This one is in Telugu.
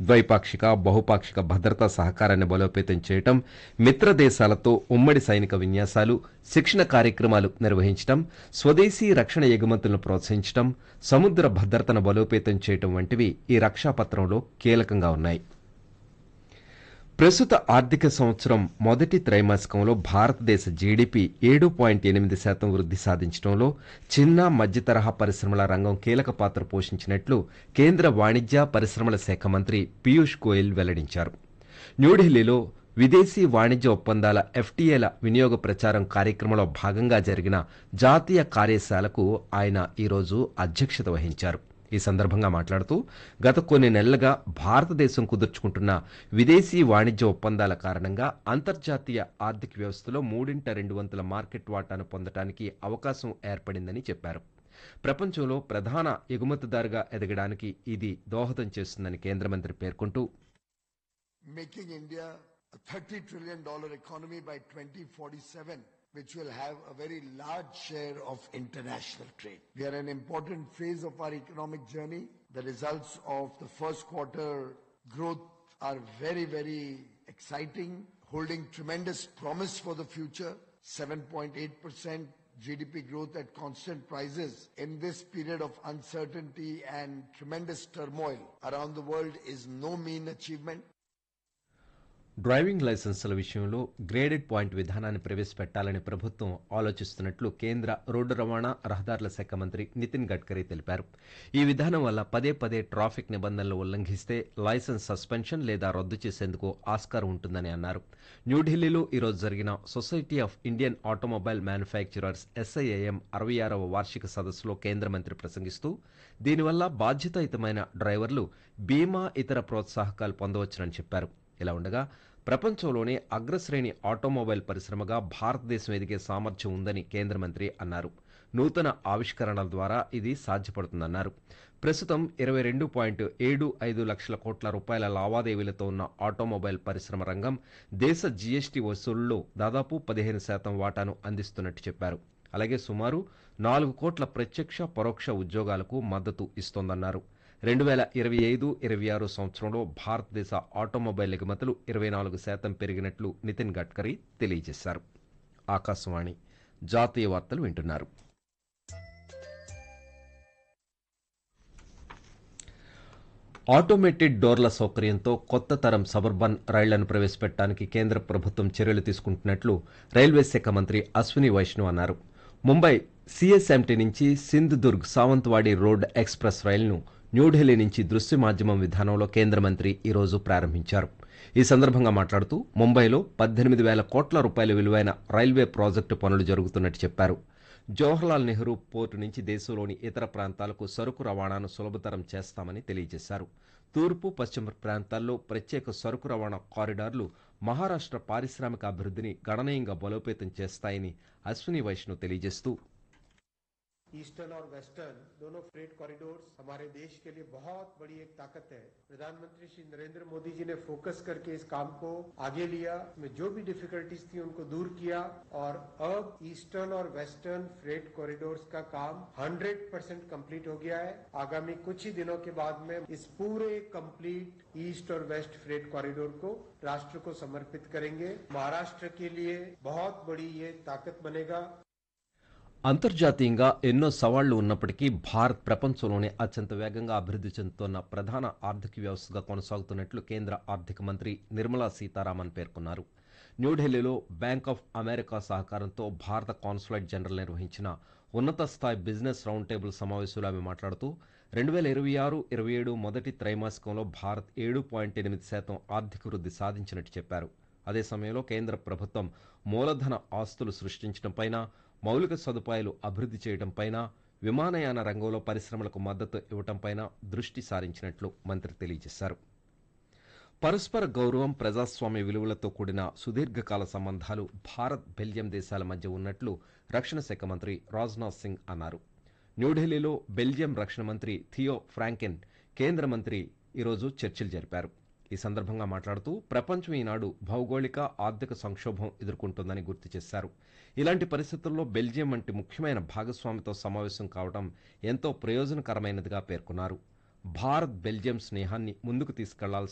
ద్వైపాక్షిక బహుపాక్షిక భద్రతా సహకారాన్ని బలోపేతం చేయటం మిత్ర దేశాలతో ఉమ్మడి సైనిక విన్యాసాలు శిక్షణ కార్యక్రమాలు నిర్వహించటం స్వదేశీ రక్షణ ఎగుమతులను ప్రోత్సహించటం సముద్ర భద్రతను బలోపేతం చేయటం వంటివి ఈ రక్షాపత్రంలో కీలకంగా ఉన్నాయి ప్రస్తుత ఆర్థిక సంవత్సరం మొదటి త్రైమాసికంలో భారతదేశ జీడీపీ ఏడు పాయింట్ ఎనిమిది శాతం వృద్ధి సాధించడంలో చిన్న మధ్య తరహా పరిశ్రమల రంగం కీలక పాత్ర పోషించినట్లు కేంద్ర వాణిజ్య పరిశ్రమల శాఖ మంత్రి పీయూష్ గోయల్ వెల్లడించారు న్యూఢిల్లీలో విదేశీ వాణిజ్య ఒప్పందాల ఎఫ్టీఏల వినియోగ ప్రచారం కార్యక్రమంలో భాగంగా జరిగిన జాతీయ కార్యశాలకు ఆయన ఈరోజు అధ్యక్షత వహించారు ఈ సందర్భంగా మాట్లాడుతూ గత కొన్ని నెలలుగా భారతదేశం కుదుర్చుకుంటున్న విదేశీ వాణిజ్య ఒప్పందాల కారణంగా అంతర్జాతీయ ఆర్థిక వ్యవస్థలో మూడింట రెండు వంతుల మార్కెట్ వాటాను పొందడానికి అవకాశం ఏర్పడిందని చెప్పారు ప్రపంచంలో ప్రధాన ఎగుమతిదారుగా ఎదగడానికి ఇది దోహదం చేస్తుందని కేంద్ర మంత్రి పేర్కొంటూ making India a 30 trillion dollar economy by 2047, which will have a very large share of international trade. We are in an important phase of our economic journey. The results of the first quarter growth are very, very exciting, holding tremendous promise for the future. 7.8% GDP growth at constant prices in this period of uncertainty and tremendous turmoil around the world is no mean achievement. Driving లైసెన్సుల విషయంలో గ్రేడెడ్ పాయింట్ విధానాన్ని ప్రవేశపెట్టాలని ప్రభుత్వం ఆలోచిస్తున్నట్లు కేంద్ర రోడ్డు రవాణా రహదారుల శాఖ మంత్రి నితిన్ గడ్కరీ తెలిపారు ఈ విధానం వల్ల పదే పదే ట్రాఫిక్ నిబంధనలు ఉల్లంఘిస్తే లైసెన్స్ సస్పెన్షన్ లేదా రద్దు చేసేందుకు ఆస్కారం ఉంటుందని అన్నారు న్యూఢిల్లీలో ఈరోజు జరిగిన society of Indian automobile manufacturers SIAM అరవై ఆరవ వార్షిక సదస్సులో కేంద్ర మంత్రి ప్రసంగిస్తూ దీనివల్ల బాధ్యతాయుతమైన డ్రైవర్లు బీమా ఇతర ప్రోత్సాహకాలు పొందవచ్చునని చెప్పారు ఇలా ఉండగా ప్రపంచంలోనే అగ్రశ్రేణి ఆటోమొబైల్ పరిశ్రమగా భారతదేశం ఎదిగే సామర్థ్యం ఉందని కేంద్ర మంత్రి అన్నారు నూతన ఆవిష్కరణల ద్వారా ఇది సాధ్యపడుతుందన్నారు ప్రస్తుతం ఇరవై రెండు పాయింట్ ఏడు ఐదు లక్షల కోట్ల రూపాయల లావాదేవీలతో ఉన్న ఆటోమొబైల్ పరిశ్రమ రంగం దేశ జీఎస్టీ వసూళ్లలో దాదాపు పదిహేను శాతం వాటాను అందిస్తున్నట్టు చెప్పారు అలాగే సుమారు నాలుగు కోట్ల ప్రత్యక్ష పరోక్ష ఉద్యోగాలకు మద్దతు ఇస్తోందన్నారు రెండు వేల ఇరవై ఐదు ఇరవై ఆరు సంవత్సరంలో భారతదేశ ఆటోమొబైల్ ఎగుమతులు ఇరవై నాలుగు శాతం పెరిగినట్లు నితిన్ గడ్కరీ తెలియజేశారు ఆకాశవాణి జాతీయ వార్తలు వింటున్నారు ఆటోమేటెడ్ డోర్ల సౌకర్యంతో కొత్త తరం సబర్బన్ రైళ్లను ప్రవేశపెట్టడానికి కేంద్ర ప్రభుత్వం చర్యలు తీసుకుంటున్నట్లు రైల్వే శాఖ మంత్రి అశ్విని వైష్ణవ్ అన్నారు ముంబై సిఎస్ఎంటీ నుంచి సింధుదుర్గ్ సావంత్వాడి రోడ్ ఎక్స్ప్రెస్ రైలును న్యూఢిల్లీ నుంచి దృశ్య మాధ్యమం విధానంలో కేంద్ర మంత్రి ఈరోజు ప్రారంభించారు ఈ సందర్భంగా మాట్లాడుతూ ముంబైలో పద్దెనిమిది వేల కోట్ల రూపాయల విలువైన రైల్వే ప్రాజెక్టు పనులు జరుగుతున్నట్టు చెప్పారు జవహర్లాల్ నెహ్రూ పోర్టు నుంచి దేశంలోని ఇతర ప్రాంతాలకు సరుకు రవాణాను సులభతరం చేస్తామని తెలియజేశారు తూర్పు పశ్చిమ ప్రాంతాల్లో ప్రత్యేక సరుకు రవాణా కారిడార్లు మహారాష్ట్ర పారిశ్రామిక అభివృద్ధిని గణనీయంగా బలోపేతం చేస్తాయని అశ్విని వైష్ణవ్ తెలియజేస్తూ ईस्टर्न और वेस्टर्न दोनों फ्रेट कॉरिडोर्स हमारे देश के लिए बहुत बड़ी एक ताकत है प्रधानमंत्री श्री नरेंद्र मोदी जी ने फोकस करके इस काम को आगे लिया में जो भी डिफिकल्टीज थी उनको दूर किया और अब ईस्टर्न और वेस्टर्न फ्रेट कॉरिडोर्स का काम 100 परसेंट कम्प्लीट हो गया है आगामी कुछ ही दिनों के बाद में इस पूरे कंप्लीट ईस्ट और वेस्ट फ्रेट कॉरिडोर को राष्ट्र को समर्पित करेंगे महाराष्ट्र के लिए बहुत बड़ी ये ताकत बनेगा అంతర్జాతీయంగా ఎన్నో సవాళ్లు ఉన్నప్పటికీ భారత్ ప్రపంచంలోనే అత్యంత వేగంగా అభివృద్ధి చెందుతున్న ప్రధాన ఆర్థిక వ్యవస్థగా కొనసాగుతున్నట్లు కేంద్ర ఆర్థిక మంత్రి నిర్మలా సీతారామన్ పేర్కొన్నారు న్యూఢిల్లీలో బ్యాంక్ ఆఫ్ అమెరికా సహకారంతో భారత కాన్సులేట్ జనరల్ నిర్వహించిన ఉన్నత స్థాయి బిజినెస్ రౌండ్ టేబుల్ సమావేశంలో ఆమె మాట్లాడుతూ రెండు వేల ఇరవై ఆరు ఇరవై ఏడు మొదటి త్రైమాసికంలో భారత్ ఏడు పాయింట్ ఎనిమిది శాతం ఆర్థిక వృద్ధి సాధించినట్టు చెప్పారు అదే సమయంలో కేంద్ర ప్రభుత్వం మూలధన ఆస్తులు సృష్టించడంపైన మౌలిక సదుపాయాలు అభివృద్ధి చేయడంపైన విమానయాన రంగంలో పరిశ్రమలకు మద్దతు ఇవ్వటంపైన దృష్టి సారించినట్లు మంత్రి తెలియజేశారు పరస్పర గౌరవం ప్రజాస్వామ్య విలువలతో కూడిన సుదీర్ఘకాల సంబంధాలు భారత్ బెల్జియం దేశాల మధ్య ఉన్నట్లు రక్షణ శాఖ మంత్రి రాజ్నాథ్ సింగ్ అన్నారు న్యూఢిల్లీలో బెల్జియం రక్షణ మంత్రి థియో ఫ్రాంకెన్ కేంద్ర మంత్రి ఈరోజు చర్చలు జరిపారు ఈ సందర్భంగా మాట్లాడుతూ ప్రపంచం ఈనాడు భౌగోళిక ఆర్థిక సంక్షోభం ఎదుర్కొంటోందని గుర్తు చేశారు ఇలాంటి పరిస్థితుల్లో బెల్జియం వంటి ముఖ్యమైన భాగస్వామితో సమావేశం కావడం ఎంతో ప్రయోజనకరమైనదిగా పేర్కొన్నారు భారత్ బెల్జియం స్నేహాన్ని ముందుకు తీసుకెళ్లాల్సిన